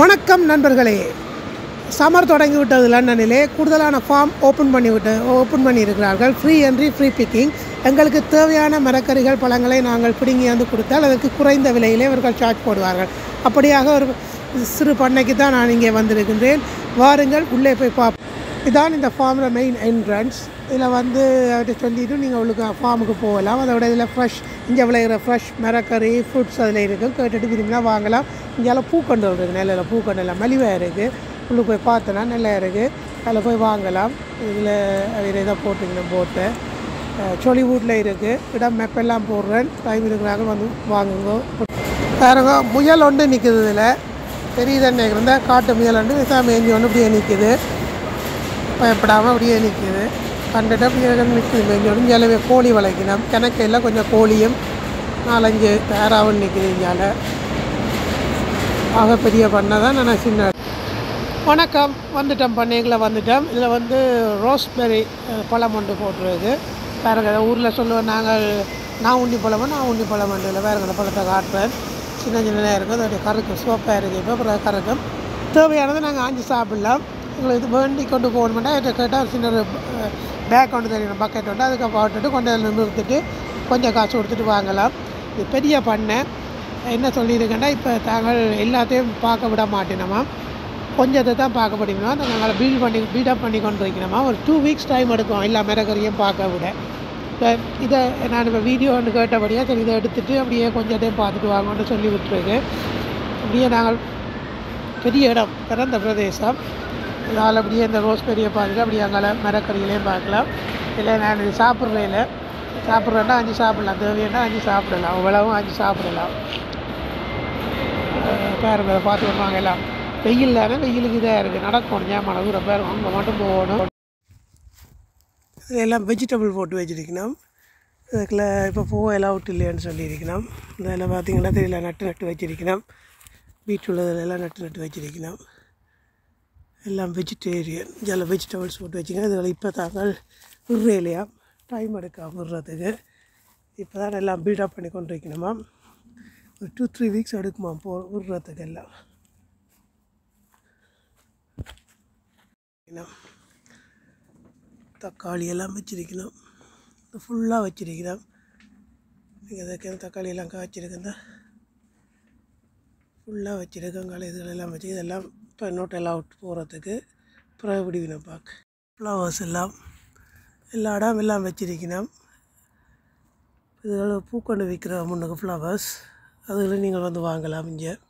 வணக்கம் நண்பர்களே சம்மர் தொடங்கி விட்டது லண்டனிலே கூடுதலான ஃபார்ம் ஓப்பன் பண்ணி விட்டு ஓப்பன் பண்ணியிருக்கிறார்கள் ஃப்ரீ என்ட்ரி ஃப்ரீ பிக்கிங் எங்களுக்கு தேவையான மரக்கறிகள் பழங்களை நாங்கள் பிடுங்கி வந்து கொடுத்தால் அதற்கு குறைந்த விலையிலே அவர்கள் சார்ஜ் போடுவார்கள் அப்படியாக ஒரு சிறு பண்ணைக்கு தான் நான் இங்கே வந்திருக்கின்றேன் வாருங்கள் உள்ளே போய் பார்ப்போம் இதான் இந்த ஃபார்மில் மெயின் என்ட்ரன்ஸ் இதில் வந்து அவர்கிட்ட சொல்லிவிட்டு நீங்கள் உங்களுக்கு ஃபார்முக்கு போகலாம் அதோட இதில் ஃப்ரெஷ் இங்கே விளையிற ஃப்ரெஷ் மரக்கறி ஃப்ரூட்ஸ் அதில் இருக்கும் கேட்டுட்டு விரும்பினா வாங்கலாம் இங்கெல்லாம் பூக்கண்டல் இருக்குது நெல்லில் பூக்கண்டெல்லாம் மலிவாக இருக்குது உள்ளே போய் பார்த்தோன்னா நல்லா இருக்குது அதில் போய் வாங்கலாம் இதில் அதில் இதை போட்டுங்க போட்டு சொலிவூட்டில் இருக்குது இடம் மெப்பெல்லாம் போடுறேன் டைம் இருக்கிறாங்க வந்து வாங்குங்க பாருங்க முயல் ஒன்று நிற்குது இதில் தெரியுதுன்னு நினைக்கிறேன் காட்டு முயல் ஒன்று விசாமி எஞ்சி ஒன்று இப்படியே நிற்குது பயப்படாமல் அப்படியே நிற்கிது கண்டுட்டு அப்படியே நிற்குது மேஞ்சோடு இங்கே கோழி வளைக்கணும் கிணக்கையில் கொஞ்சம் கோழியும் நாலஞ்சு பேராவும் நிற்குது இங்கால ஆக பெரிய பண்ணை தான் நான் சின்ன வணக்கம் வந்துட்டோம் பண்ணைகளை வந்துட்டோம் இதில் வந்து ரோஸ்பெரி அஹ், பழம் ஒன்று போட்டுருக்கு பாருங்க ஊரில் சொல்லுவோம் நாங்கள் நான் உண்ணி பழமும் நான் உண்ணி பழம் இல்லை வேறு அந்த பழத்தை காட்டுறேன் சின்ன சின்னதாக இருக்கும் அதோடைய கறக்கும் சிவப்பாக இருக்குது இப்போ அப்புறம் கறக்கும் தேவையானதை நாங்கள் ஆஞ்சி சாப்பிடலாம் எங்களுக்கு இது வேண்டி கொண்டு போகணுமெண்டா என்கிட்ட கேட்டால் ஒரு சின்ன ஒரு பேக் கொண்டு தெரியணும் பக்கெட் ஒன்று அதுக்கு போட்டுட்டு கொண்டு வந்து நிறுத்திட்டு கொஞ்சம் காசு கொடுத்துட்டு வாங்கலாம் இது பெரிய பண்ணை என்ன சொல்லியிருக்கேன்னா இப்போ தாங்கள் எல்லாத்தையும் பார்க்க விட மாட்டேனோமா கொஞ்சத்தை தான் பார்க்க முடியுமா நாங்கள் பீல் பண்ணி பீடப் பண்ணி கொண்டு வைக்கணுமா ஒரு டூ வீக்ஸ் டைம் எடுக்கும் எல்லா மிரகரையும் பார்க்க விட இப்போ இதை நான் இப்போ வீடியோ ஒன்று கேட்டபடியாக சரி இதை எடுத்துகிட்டு அப்படியே கொஞ்சம் டைம் பார்த்துட்டு வாங்கன்னு சொல்லி விட்டுருக்கு அப்படியே நாங்கள் பெரிய இடம் பிறந்த பிரதேசம் அதனால் அப்படியே இந்த ரோஸ் பெரிய பார்த்துட்டு அப்படியே அங்கே மரக்கறிகளையும் பார்க்கலாம் இல்லை நான் இது சாப்பிட்றேன் சாப்பிட்றேன்னா அஞ்சு சாப்பிடலாம் தேவையானா அஞ்சு சாப்பிடலாம் அவ்வளவும் அஞ்சு சாப்பிடலாம் அஹ் பாருங்க அதை பார்த்து வருவாங்க எல்லாம் வெயில் தானே வெயிலுக்கு இதாக இருக்குது நடக்கணும் ஏமான தூரம் பேர் அங்கே மட்டும் போகணும் இதெல்லாம் வெஜிடபிள் போட்டு வச்சிருக்கணும் இதுக்குள்ள இப்போ பூ எல்லாம் அவுட் இல்லையான்னு சொல்லியிருக்கணும் இதில் பார்த்தீங்கன்னா தெரியல நட்டு நட்டு வச்சிருக்கணும் வீட்டில் எல்லாம் நட்டு நட்டு வச்சிருக்கணும் எல்லாம் வெஜிடேரியன் இதில் வெஜிடபிள்ஸ் போட்டு வச்சுக்கணும் இதில் இப்போ தாங்கள் விடுறேலையா டைம் எடுக்க விடுறதுக்கு இப்போ தான் எல்லாம் பீடப் பண்ணி கொண்டு வைக்கணுமா ஒரு டூ த்ரீ வீக்ஸ் எடுக்குமா போ விடுறதுக்கு எல்லாம் என்ன? தக்காளி எல்லாம் வச்சிருக்கணும் ஃபுல்லாக வச்சிருக்கிறோம் நீங்கள் இதுக்கு தக்காளி எல்லாம் காய்ச்சிருக்குங்க ஃபுல்லாக வச்சுருக்கோம் களை இதுகளெல்லாம் வச்சு இதெல்லாம் இப்போ நோட்டெல்லாம் அவுட் போகிறதுக்கு பிறகு விடுவினோம் பார்க்க ஃப்ளவர்ஸ் எல்லாம் எல்லா இடம் எல்லாம் வச்சிருக்கணும் இதுகள் பூக்கொண்டு விற்கிற முன்னுக்கு ஃப்ளவர்ஸ் அதுகளை நீங்கள் வந்து வாங்கலாம் இங்கே